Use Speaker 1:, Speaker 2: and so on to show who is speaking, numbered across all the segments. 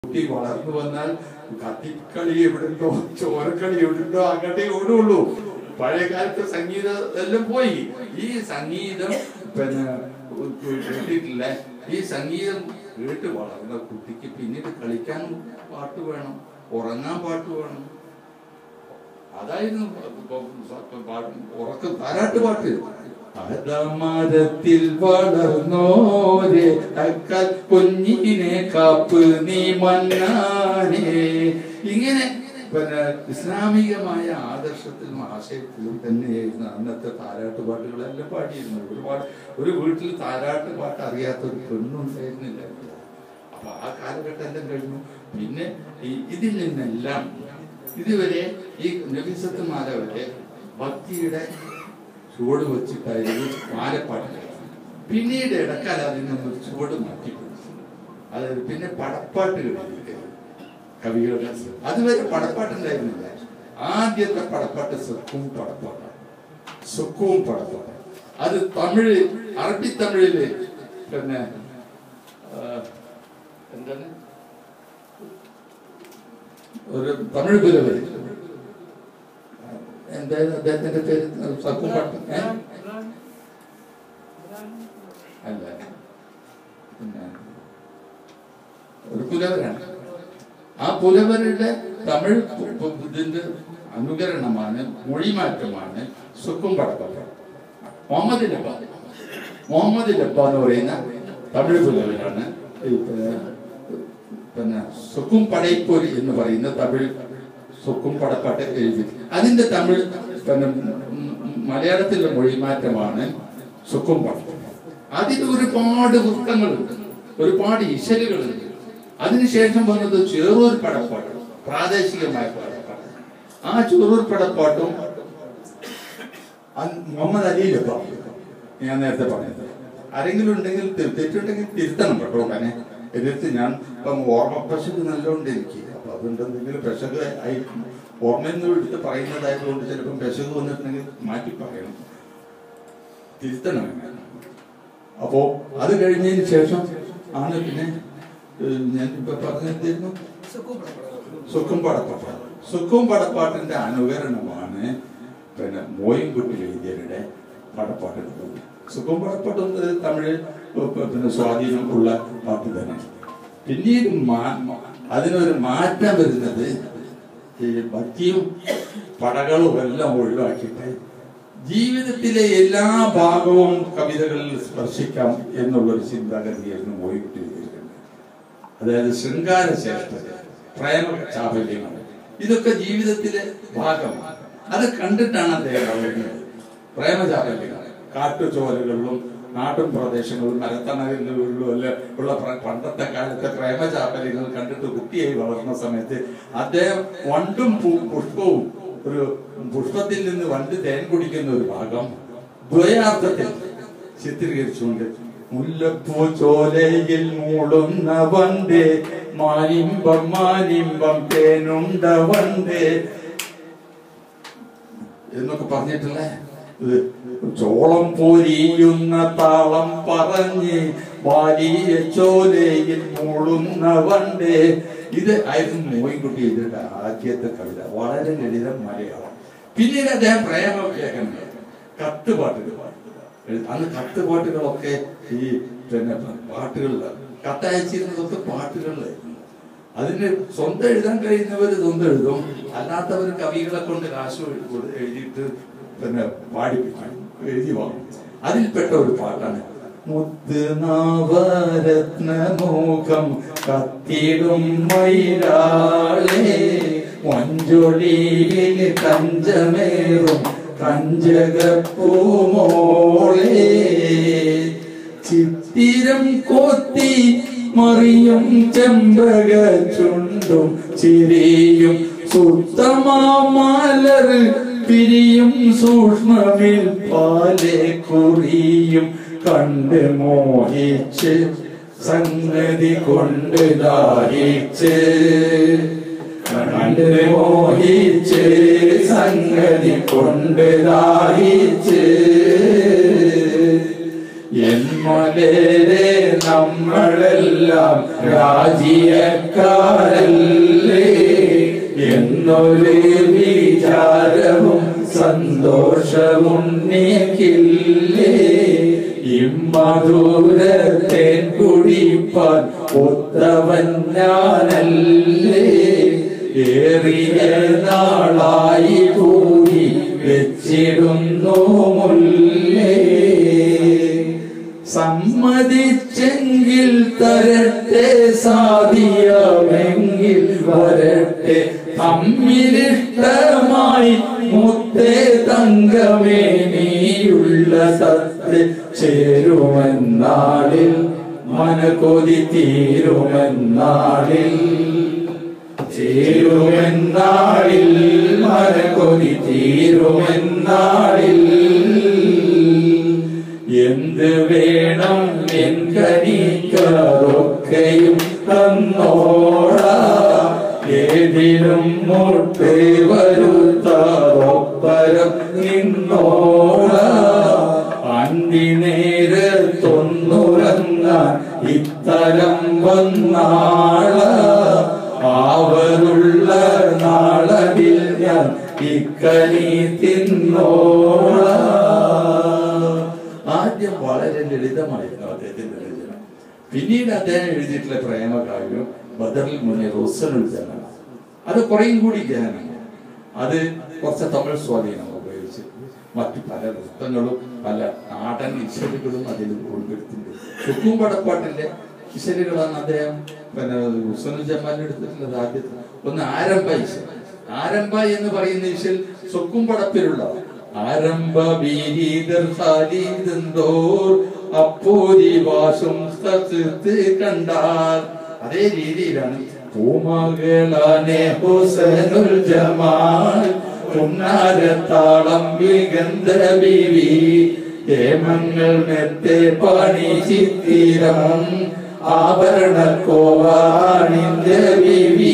Speaker 1: കുട്ടി വളർന്നു വന്നാൽ കത്തിക്കളി എവിടുണ്ടോ ചോരക്കളി എവിടുണ്ടോ അങ്ങോട്ടേ ഓടുള്ളൂ പഴയ കാലത്ത് സംഗീതം എല്ലാം പോയി ഈ സംഗീതം പിന്നെ കേട്ടിട്ടില്ല ഈ സംഗീതം കേട്ട് വളർന്ന കുട്ടിക്ക് പിന്നീട് കളിക്കാൻ പാട്ട് വേണം ഉറങ്ങാൻ പാട്ട് വേണം അതായിരുന്നു ഉറക്ക താരാട്ട് പാട്ട് മരത്തിൽ വളർന്നോരെ അക്കൽ കുഞ്ഞിനെ കാപ്പ് നീ മന്നാനേ ഇങ്ങനെ പിന്നെ ഇസ്ലാമികമായ ആദർശത്തിലും ആശയത്തിലും തന്നെയായിരുന്നു അന്നത്തെ താരാട്ട് പാട്ടുകളെല്ലാം പാടിയിരുന്നത് ഒരുപാട് ഒരു വീട്ടിൽ താരാട്ട് പാട്ട് അറിയാത്ത ഒരു പെണ്ണുണ്ടായിരുന്നില്ല അപ്പൊ ആ കാലഘട്ടം എല്ലാം കഴിഞ്ഞു പിന്നെ ഈ- ഇതിൽ നിന്നെല്ലാം ഇതുവരെ ഈ നബിസത്തുമാല വരെ ഭക്തിയുടെ ചുവട് വെച്ചിട്ടായിരുന്നു മാലപ്പാട്ട് പിന്നീട് ഇടക്കാല അതിൽ നിന്ന് ചുവട് മാറ്റിപ്പിടിച്ചു അതായത് പിന്നെ പടപ്പാട്ടുകൾ കവികളുടെ അതുവരെ പടപ്പാട്ടുണ്ടായിരുന്നില്ല ആദ്യത്തെ പടപ്പാട്ട് സുക്കും പടപ്പാട്ടാണ് സുക്കവും പടപ്പാട്ട് അത് തമിഴ് അറബി തമിഴില് പിന്നെ ആ, എന്താണ് ഒരു തമിഴ് പുലവർ എന്തായാലും അദ്ദേഹത്തിന്റെ പേര് സക്കും പാട്ട് ഏ? അല്ല പിന്നെ ഒരു പുലവരാണ് ആ പുലവരുടെ തമിഴ് പു- പു- ഇതിന്റെ അനുകരണമാണ് മൊഴിമാറ്റമാണ് സുക്കും പടക്കം മുഹമ്മദ് ലബ്ബ മുഹമ്മദ് ലബ്ബ എന്ന് പറയുന്ന തമിഴ് പുലവരാണ് ഈ പിന്നെ പിന്നെ സുക്കും പടൈപ്പൊരി എന്ന് പറയുന്ന തമിഴ് സുക്കും പടപ്പാട്ട് എഴുതി അതിന്റെ തമിഴ് പിന്നെ ഉം, ഉം, മലയാളത്തിലെ മൊഴിമാറ്റമാണ് സുക്കും പടം അതിൽ ഒരുപാട് വൃത്തങ്ങളുണ്ട് ഒരുപാട് ഇശലുകളുണ്ട് അതിനുശേഷം വന്നത് ചെറൂർ പടപ്പാട്ട് പ്രാദേശികമായ പടപ്പാട്ട് ആ ചെറൂർ പടപ്പാട്ടും അൻ- മുഹമ്മദ് അലിയിലെ ഞാൻ നേരത്തെ പറഞ്ഞത് ആരെങ്കിലും ഉണ്ടെങ്കിൽ തി- തെറ്റുണ്ടെങ്കിൽ തിരുത്തണം കേട്ടോ ഉടനെ എതിർത്ത് ഞാൻ ഇപ്പം ഓർമ്മ പശക് നല്ലോണ്ട് എനിക്ക് അപ്പൊ അതുകൊണ്ട് എന്തെങ്കിലും പെശക് ആയി ഓർമ്മയിൽ നിന്ന് എടുത്ത് പറയുന്നതായതുകൊണ്ട് ചിലപ്പം പെശക് വന്നിട്ടുണ്ടെങ്കിൽ മാറ്റി പറയണം തിരുത്തണം എന്നെ. അപ്പോ അത് കഴിഞ്ഞതിന് ശേഷം ആണ് പിന്നെ ഏഹ്, ഞാൻ ഇപ്പൊ പറഞ്ഞിരുന്നു സുക്കും പടപ്പാട്ട് സുക്കും പടപ്പാട്ടിന്റെ അനുകരണമാണ് പിന്നെ മോയിൻകുട്ടി എഴുതിയവരുടെ പടപ്പാട്ട് സുക്കും പടപ്പാട്ടും ഏഹ്, തമിഴ് ഏഹ്, പിന്നെ സ്വാധീനം ഉള്ള പാട്ട് തന്നെ പിന്നീട് മാ- മാ- അതിനൊരു മാറ്റം വരുന്നത് ഈ ഭക്തിയും പടകളും എല്ലാം ഒഴിവാക്കിയിട്ട് ജീവിതത്തിലെ എല്ലാ ഭാഗവും കവിതകളിൽ സ്പർശിക്കാം എന്നുള്ളൊരു ചിന്താഗതിയായിരുന്നു മോയിൻകുട്ടി എഴുതിയിരിക്കുന്നത് അതായത് ശൃംഗാര ശ്രേഷ്ഠത പ്രേമ ചാബല്യങ്ങൾ ഇതൊക്കെ ജീവിതത്തിലെ ഭാഗമാണ് അത് കണ്ടിട്ടാണ് അദ്ദേഹം പറയുന്നത് പ്രേമചാബല്യങ്ങൾ കാട്ടുചോലകളിലും നാട്ടും പ്രദേശങ്ങളിലും മരത്തണകളിലും അല്ല ഉള്ള പ്ര- പണ്ടത്തെ കാലത്തെ പ്രേമചാബല്യങ്ങൾ കണ്ടിട്ട് കുട്ടിയായി വളർന്ന സമയത്ത് അദ്ദേഹം വണ്ടും പു- പുഷ്പവും ഒരു പുഷ്പത്തിൽ നിന്ന് വണ്ട് തേൻ കുടിക്കുന്ന ഒരു ഭാഗം ദ്വയാർത്ഥത്തിൽ ചിത്രീകരിച്ചുകൊണ്ട് മുല്ലപ്പൂ ചോലയിൽ മൂളുന്ന വണ്ടേ മാനിമ്പം മാനിമ്പം തേനുണ്ട വണ്ടേ എന്നൊക്കെ പറഞ്ഞിട്ടില്ലേ ഇത് ചോളം പൊരിയുന്ന താളം പറഞ്ഞ് വലിയ ചോലയിൽ മൂളുന്ന വണ്ടേ ഇത് ആയിരുന്നു മോയിൻകുട്ടി എഴുതിയുടെ ആദ്യത്തെ കവിത വളരെ ലളിതം മലയാളം പിന്നീട് അദ്ദേഹം പ്രേമ ലേഖനം കത്ത് പാട്ടുകൾ എഴുതി. അന്ന് കത്ത് പാട്ടുകളൊക്കെ ഈ പിന്നെ പാട്ടുകളിൽ കത്തയച്ചിരുന്നതൊക്കെ പാട്ടുകളിലായിരുന്നു അതിന് സ്വന്തം എഴുതാൻ കഴിയുന്നവർ സ്വന്തം എഴുതും അല്ലാത്തവർ കവികളെ കൊണ്ട് കാശ് കൊടു- എഴുതിയിട്ട് പിന്നെ പാടിപ്പിക്കും എഴുതി വാങ്ങും അതിൽപ്പെട്ട ഒരു പാട്ടാണ് മുത്ത് നവരത്നമുഖം കത്തിടും മൈരാളേ മഞ്ചൊളിയിൽ കഞ്ചമേറും കഞ്ചകപ്പൂമോളേ ചിത്തിരം കോത്തി മറിയും ചെമ്പക ചുണ്ടും ചിരിയും സുത്തമാമലർ പിരിയും സൂക്ഷ്മമിൽ പാലെ കുറിയും കണ്ട് മോഹിച്ച് സംഗതി കൊണ്ട് ദാഹിച്ച് കണ്ട് മോഹിച്ച് സംഗതി കൊണ്ട് ദാഹിച്ച് എന്മലേരെ
Speaker 2: നമ്മളെല്ലാം രാജിയക്കാരല്ലേ എന്നൊരു വിചാരവും സന്തോഷമുന്നേക്കില്ലേ ഇമ്മധുരത്തെ കുടിപ്പാൻ ഒത്തവൻ ഞാനല്ലേ ഏറിയ നാളായി കൂടി വെച്ചിടുന്നു മുല്ലേ സമ്മതിച്ചെങ്കിൽ തരട്ടെ സാധിയമെങ്കിൽ വരട്ടെ തമ്മിലിഷ്ടമായി മുത്തേ തങ്കമേ നീയുള്ള സത്ത് ചേരുമെന്നാളിൽ മനകൊതി തീരുമെന്നാളിൽ ചേരുമെന്നാളിൽ മനകൊതി തീരുമെന്നാളിൽ എന്ത് വേണം എൻ കനിക്കറൊക്കെയും തന്നോട ഏതിലും മുട്ട് വരുത്താറൊപ്പരം നിന്നോട അന്തി നേരത്തൊന്നുറങ്ങാൻ ഇത്തരം വന്നാള ആവരുള്ള നാളവിൽ ഞാൻ ഇക്കനി തിന്നോള
Speaker 1: ആദ്യം വളരെ ലളിതമായിരുന്നു അദ്ദേഹത്തിന്റെ രചന പിന്നീട് അദ്ദേഹം എഴുതിയിട്ടുള്ള പ്രേമകാവ്യം ബദറിൽ മുന്നേ റോസനുൽ ജനന അത് കുറേയും കൂടി ഗഹനമാണ് അത് കുറച്ച് തമിഴ് സ്വാധീനം ഉപയോഗിച്ച് മറ്റു പല നൃത്തങ്ങളും പല നാടൻ ഇശലുകളും അതിൽ ഉൾപ്പെടുത്തിയിട്ടുണ്ട് ചുക്കും പടപ്പാട്ടിന്റെ ഇശലുകളാണ് അദ്ദേഹം പിന്നെ ഹുസനുൽ ജമാലിന് എടുത്തിട്ടുള്ളത് ആദ്യത്തെ ഒന്ന് ആരംഭ ഇശൽ ആരംഭ എന്ന് പറയുന്ന ഇശൽ സ്വക്കും പടപ്പിലുള്ള ആരംഭ വീരീതർ സാരീതന്തോർ അപ്പോരി വാസും സത്ത് കണ്ടാൽ അതേ രീതിയിലാണ് പൂമകളാനെ ഹുസനുൽ ജമാൽ പുന്നാരത്താളം വിഗന്ധ ബീവി ഹേമങ്ങൾ മെത്തെ പണി ചിത്തിരം ആഭരണ കോവാണിന്റെ ബീവി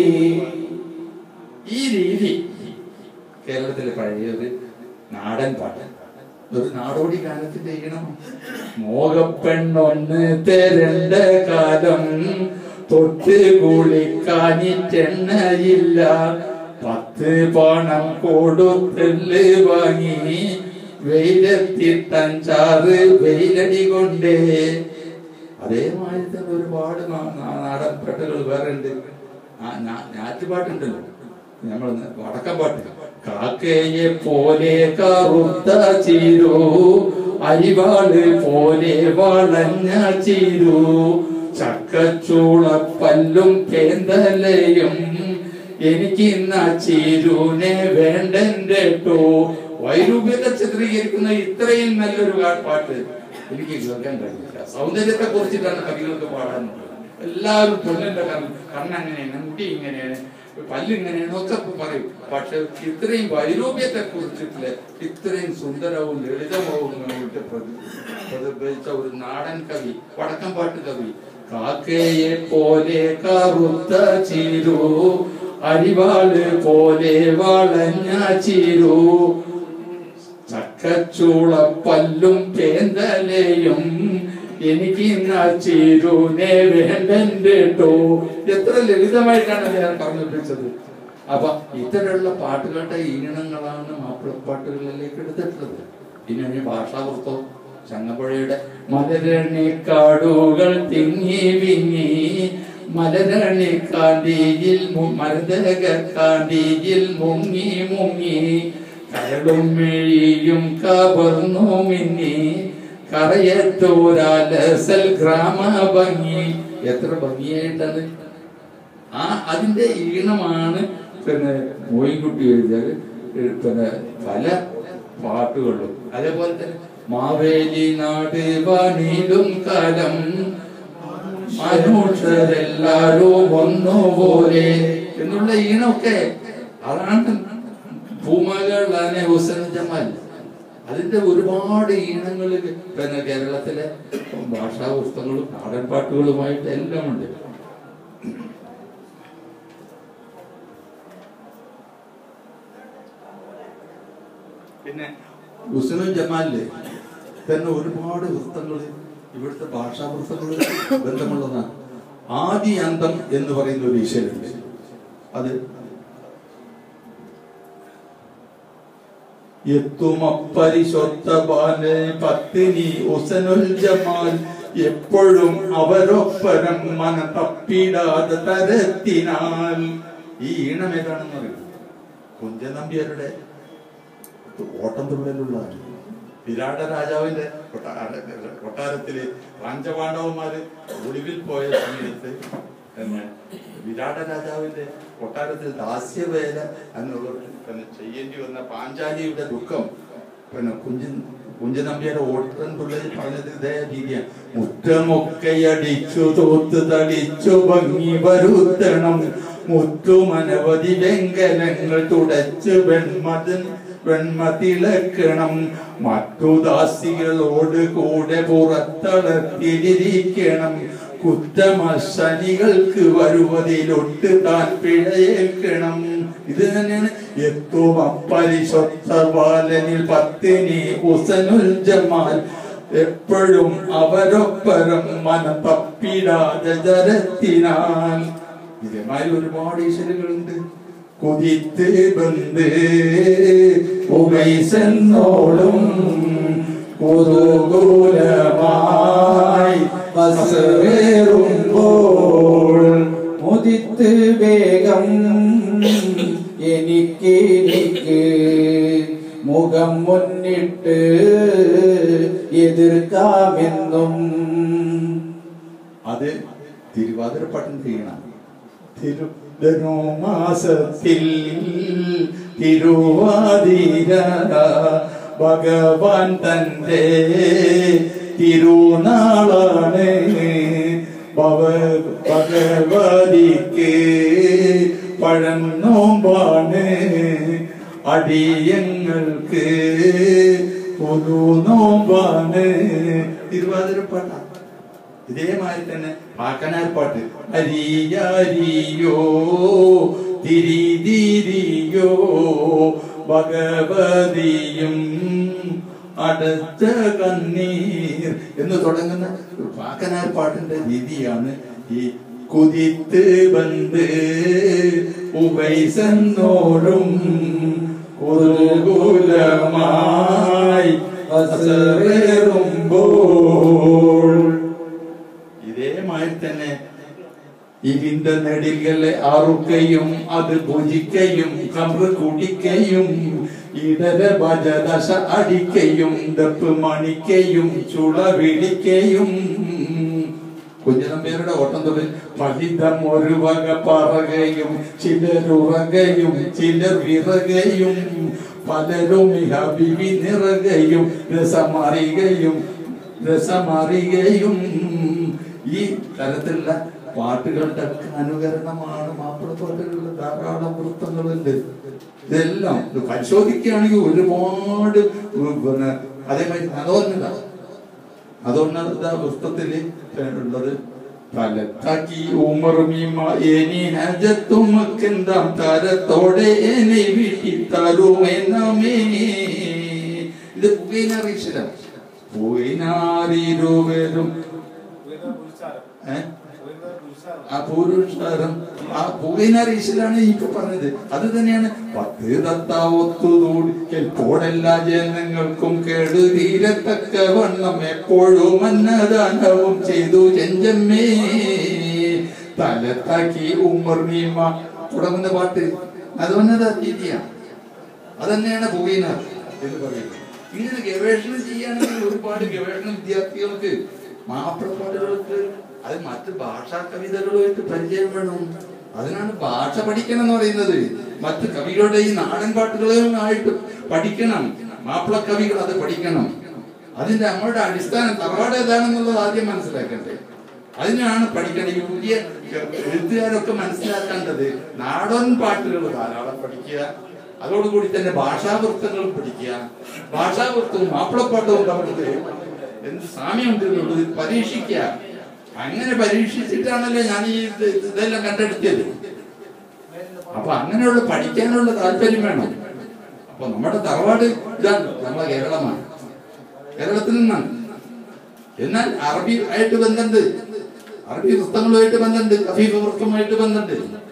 Speaker 1: ഈ രീതി കേരളത്തിലെ പഴയത് നാടൻ പാട്ട് ഒരു നാടോടി ഗാനത്തിന്റെ ഈണം മോകപ്പെണ്ണൊന്ന് തെരണ്ട കാലം തൊട്ട് കുളിക്കാനിട്ടെണ്ണയില്ല പത്ത് പണം കൊടുത്തല് വാങ്ങി വെയിലെത്തിട്ടഞ്ചാറ് വെയിലടി കൊണ്ടേ അതേമാതിരി തന്നെ ഒരുപാട് നാ- നാ- നാടൻ പാട്ടുകൾ വേറെ ഉണ്ട് ആ- ഞാ- ഞാറ്റുപാട്ടുണ്ടല്ലോ നമ്മൾ വടക്കം പാട്ട് കാക്കയെ പോലെ കറുത്ത ചീരു അരിവാള് പോലെ വളഞ്ഞ ചീരു ചക്കച്ചൂളപ്പല്ലും കേന്തലയും എനിക്ക് ഇന്ന ചീരുനെ വേണ്ടെട്ടോ വൈരൂപ്യത്തെ ചിത്രീകരിക്കുന്ന ഇത്രയും നല്ലൊരു പാ- പാട്ട് എനിക്ക് കേൾക്കാൻ കഴിയില്ല സൗന്ദര്യത്തെ കുറിച്ചിട്ടാണ് കവികൾക്ക് പാടാനുള്ളത് എല്ലാവരും പൊന്നിന്റെ കണ്ണ് കണ്ണങ്ങനെയാണ് മുടി ഇങ്ങനെയാണ് പല്ലിങ്ങനെയാണ് ഒക്കെ പറയും പക്ഷെ ഇത്രയും വൈരൂപ്യത്തെ കുറിച്ചിട്ടില്ല ഇത്രയും സുന്ദരവും ലളിതവും പ്രതി- പ്രതിഫലിച്ച ഒരു നാടൻ കവി വടക്കം പാട്ട് കവി കാക്കയെ പോലെ കറുത്ത ചീരു അരിവാള് പോലെ വളഞ്ഞ ചീരു ചക്കച്ചൂളപ്പല്ലും പേന്തലയും എനിക്ക് ചീരുനെ വേണ്ടോ എത്ര ലളിതമായിട്ടാണ് ഞാൻ പറഞ്ഞിപ്പിച്ചത് അപ്പൊ ഇത്തരമുള്ള പാട്ടുകളുടെ ഈണങ്ങളാണ് മാപ്പിളപ്പാട്ടുകളിലേക്ക് എടുത്തിട്ടുള്ളത് ഇനി ഭാഷാവൃത്തം ചങ്ങമ്പുഴയുടെ മലരണി കാടുകൾ തിങ്ങി വിങ്ങി മലരണി കാണ്ടിയിൽ മരതക കാണ്ടിയിൽ മുങ്ങി മുങ്ങി കരളും മെഴിയും കവർന്നു മിന്നി കറയത്തോരാലസൽ ഗ്രാമ ഭംഗി എത്ര ഭംഗിയായിട്ടാണ് ആ അതിന്റെ ഈണമാണ് പിന്നെ മോയിൻകുട്ടി എഴുതിയത് ഏഹ് പിന്നെ പല പാട്ടുകളും അതേപോലെ തന്നെ മാവേലി നാട് വാണിടും കാലം മനുഷ്യരെല്ലാരും ഒന്നുപോലെ എന്നുള്ള ഈണമൊക്കെ അതാണ് ഭൂമകളാണ് ഹുസൈൻ ജമാൽ അതിന്റെ ഒരുപാട് ഈണങ്ങൾ പിന്നെ കേരളത്തിലെ ഭാഷാ പുസ്തകങ്ങളും നാടൻ പാട്ടുകളുമായിട്ട് എല്ലാം ഉണ്ട് പിന്നെ ഹുസൈൻ ജമാലില് തന്നെ ഒരുപാട് വൃത്തങ്ങൾ ഇവിടുത്തെ ഭാഷാവൃത്തങ്ങൾ ബന്ധമുള്ളതാണ് ആദി അന്തം എന്ന് പറയുന്ന ഒരു ഈശ്വരുണ്ട് അത് എത്തുമപ്പരിശൊത്ത ബാലെ പത്തിനി ഉസനുൽ ജമാൽ എപ്പോഴും അവരൊപ്പരം മന തപ്പിടാതെ തരത്തിനാൽ ഈ ഈണം ഏതാണെന്ന് അറിയാം കുഞ്ചനമ്പിയരുടെ ഓട്ടം തുള്ളലുള്ള വിരാട രാജാവിന്റെ കൊട്ടാര- കൊട്ടാരത്തില് പാഞ്ചപാണ്ഡവന്മാര് ഒളിവിൽ പോയ സമയത്ത് പിന്നെ വിരാട രാജാവിന്റെ കൊട്ടാരത്തിൽ ദാസ്യവേല എന്നുള്ളത് പിന്നെ ചെയ്യേണ്ടി വന്ന പാഞ്ചാലിയുടെ ദുഃഖം പിന്നെ കുഞ്ചൻ കുഞ്ചനമ്പിയുടെ ഓട്ടം തുള്ളൽ പറഞ്ഞത് ഇതേ രീതിയാണ് മുറ്റമൊക്കെയടിച്ചു തോത്ത് തടിച്ചു ഭംഗി വരുത്തണം മുറ്റുമനവധി വെങ്കലങ്ങൾ തുടച്ച് വെൺമതൻ വെണ്മ തിളക്കണം മറ്റു ദാസികളോട് കൂടെ പുറത്തളത്തിലിരിക്കണം കുറ്റമശനികൾക്ക് വരുവതിലൊട്ട് താൻ പിഴയേൽക്കണം ഇത് തന്നെയാണ് എത്തും അപ്പരിശൊത്ത ബാലനിൽ പത്തിനി ഉസനുൽ ജമാൽ എപ്പോഴും അവരൊപ്പരം മന തപ്പിടാതെ ജരത്തിനാൽ ഇതേമാതിരി ഒരുപാട് ഈശ്വരങ്ങളുണ്ട് കുതിത്ത് ബന്ധ്
Speaker 2: ഉമൈസെന്നോടും കുതൂകൂലമായി ബസ്വേറുമ്പോൾ മുതിത്ത് വേഗം എനിക്ക് എനിക്ക് മുഖം മുന്നിട്ട് എതിർക്കാമെന്നും
Speaker 1: അത് തിരുവാതിരപ്പാട്ടും ചെയ്യണം തിരുധനു മാസത്തിൽ തിരുവാതിര ഭഗവാൻ തന്റെ തിരുനാളാണ് ഭവ- ഭഗവതിക്ക് പഴന്നോമ്പാണ് അടിയങ്ങൾക്ക് ഒരു നോമ്പാണ് തിരുവാതിരപ്പാട്ടാണ് ഇതേമാതിരി തന്നെ പാക്കനാർ പാട്ട് അരിയാരിയോ തിരിതിരിയോ ഭഗവതിയും അടുത്ത കണ്ണീർ എന്ന് തുടങ്ങുന്ന ഒരു പാക്കനാർ പാട്ടിന്റെ രീതിയാണ് ഈ കുതിത്ത് ബന്ദ് ഉപൈസന്നോടും കുതൂകൂലമായി അസറേറുമ്പോൾ ഇതേമാതിരി തന്നെ ഇതിന്റെ നെടികളെ അറുക്കയും അത് ഭുജിക്കയും കമ്പ്ര കുടിക്കയും ഇടര ഭജദശ അടിക്കയും ദപ്പ് മണിക്കയും ചുള വിളിക്കയും കുഞ്ഞനമ്പേരുടെ ഓട്ടം തൊഴിൽ ഫലിതം ഒരു വക പറകയും ചിലരുറകയും ചിലർ വിറകയും പലരും ഇഹ വിവി നിറകയും രസമറികയും രസമറികയും ഈ തരത്തിലുള്ള പാട്ടുകളുടെ ഒക്കെ അനുകരണമാണ് മാപ്പിള പാട്ടുകളിൽ ധാരാളം വൃത്തങ്ങളുണ്ട് ഇതെല്ലാം ഇത് പരിശോധിക്കുകയാണെങ്കിൽ ഒരുപാട് പിന്നെ അതേമാതിരി അതോന്നത അതോന്നത വൃത്തത്തില് ഉള്ളത് ഫലത്താക്കി ഉമർ മീമ ഏനി ഹജത്തുമക്കെന്താം താരത്തോടെ എന്നെ വീട്ടിൽ തരുമെന്നമേ ഇത് പുകയിനറിയിച്ചില്ല പുകയിനാറിരുവരും ഏ ആ പുരുഷാരം ആ പുകയിനറിയിച്ചിലാണ് ഇപ്പൊ പറഞ്ഞത് അത് തന്നെയാണ് പത്ത് തത്താവൊത്തുകൂടിക്കൽ പോടെല്ലാ ജനങ്ങൾക്കും കേടുതീരത്തക്ക വണ്ണം എപ്പോഴും അന്നദാനവും ചെയ്തു ചെഞ്ചമ്മേ തലത്താക്കി ഉമ്മർ നീമ തുടങ്ങുന്ന പാട്ട് അത് വന്നത് രീതിയാണ് അതന്നെയാണ് പുകയിനാർ എന്ന് പറയുന്നത് ഇങ്ങനെ ഗവേഷണം ചെയ്യുകയാണെങ്കിൽ ഒരുപാട് ഗവേഷണ വിദ്യാർത്ഥികൾക്ക് മാപ്പിളപ്പാടുകൾക്ക് അത് മറ്റ് ഭാഷാ കവിതകളുമായിട്ട് പരിചയം വേണം അതിനാണ് ഭാഷ പഠിക്കണം എന്ന് പറയുന്നത് മറ്റ് കവികളുടെ ഈ നാടൻ പാട്ടുകളുമായിട്ട് പഠിക്കണം മാപ്പിള കവികൾ അത് പഠിക്കണം അതിന്റെ നമ്മളുടെ അടിസ്ഥാനം തറവാട് ഏതാണെന്നുള്ളത് ആദ്യം മനസ്സിലാക്കണ്ടേ അതിനാണ് പഠിക്കേണ്ടത് ഈ പുതിയ എഴുത്തുകാരൊക്കെ മനസ്സിലാക്കേണ്ടത് നാടൻ പാട്ടുകൾ ധാരാളം പഠിക്കുക അതോടുകൂടി തന്നെ ഭാഷാവൃത്തങ്ങൾ പഠിക്കുക ഭാഷാവൃത്തവും മാപ്പിളപ്പാട്ടവും തമ്മിൽ എന്ത് സാമ്യമുണ്ട് എന്നുള്ളത് പരീക്ഷിക്കുക അങ്ങനെ പരീക്ഷിച്ചിട്ടാണല്ലോ ഞാൻ ഈ ഇത് ഇതെല്ലാം കണ്ടെടുത്തത് അപ്പൊ അങ്ങനെയുള്ള പഠിക്കാനുള്ള താല്പര്യം വേണം അപ്പൊ നമ്മുടെ തറവാട് ഇതാണ് നമ്മളെ കേരളമാണ് കേരളത്തിൽ നിന്നാണ് എന്നാൽ അറബി ആയിട്ട് ബന്ധമുണ്ട് അറബി പുസ്തകങ്ങളുമായിട്ട് ബന്ധമുണ്ട് കഫീഫ് വൃത്തമായിട്ട് ബന്ധമുണ്ട്